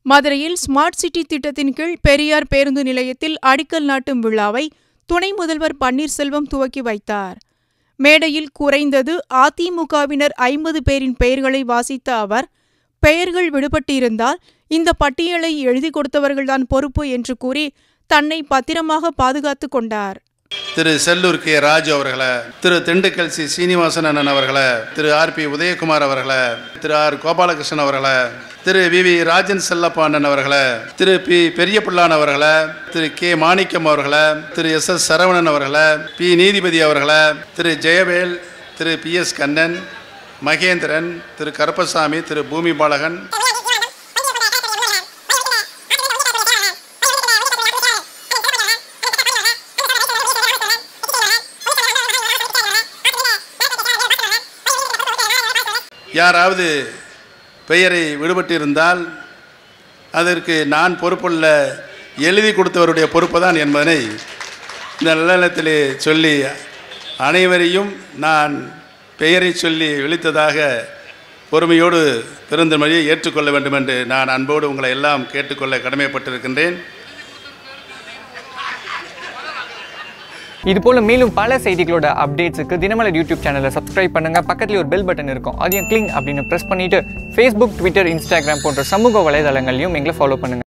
மதுரையில் smart city திட்டத்தின் கீழ் பெரியார் பேருந்து நிலையத்தில் அடிக்கல் நாட்டும் விழாவை துணை முதல்வர் பன்னீர்செல்வம் துவக்கி வைத்தார் மேடையில் குறைந்தது அதிமுகவினர் ஐம்பது பேரின் பெயர்களை வாசித்த அவர் பெயர்கள் விடுபட்டிருந்தால் இந்த பட்டியலை எழுதி கொடுத்தவர்கள்தான் பொறுப்பு என்று கூறி தன்னை பத்திரமாக பாதுகாத்துக் கொண்டார் திரு செல்லூர் கே ராஜு அவர்களை திரு திண்டுக்கல் சி சீனிவாசன் அண்ணன் அவர்களை திரு ஆர் பி உதயகுமார் அவர்களை திரு ஆர் கோபாலகிருஷ்ணன் அவர்களை திரு வி வி ராஜன் செல்லப்பா அண்ணன் அவர்களை திரு பி பெரியபிள்ளான் அவர்களை திரு கே மாணிக்கம் அவர்களை திரு எஸ் எஸ் சரவணன் அவர்களை பி நீதிபதி அவர்களை திரு ஜெயவேல் திரு பி எஸ் கண்ணன் மகேந்திரன் திரு கருப்பசாமி திரு பூமி பாலகன் யாராவது பெயரை விடுபட்டு இருந்தால் அதற்கு நான் பொறுப்புள்ள எழுதி கொடுத்தவருடைய பொறுப்பு தான் என்பதனை இந்த நல்லெண்ணத்திலே சொல்லி அனைவரையும் நான் பெயரை சொல்லி விழித்ததாக பொறுமையோடு பெருந்தமொழியை ஏற்றுக்கொள்ள வேண்டும் என்று நான் அன்போடு உங்களை எல்லாம் கேட்டுக்கொள்ள கடமைப்பட்டிருக்கின்றேன் இது போல மேலும் பல செய்திகளோட அப்டேட்ஸுக்கு தினமலர் யூடியூப் சேனலை சப்ஸ்கிரைப் பண்ணுங்க பக்கத்துல ஒரு பெல் பட்டன் இருக்கும் அதையும் கிளிங் அப்படின்னு ப்ரெஸ் பண்ணிட்டு ஃபேஸ்புக் ட்விட்டர் இன்ஸ்டாகிராம் போன்ற சமூக வலைதளங்களையும் எங்களை ஃபாலோ பண்ணுங்க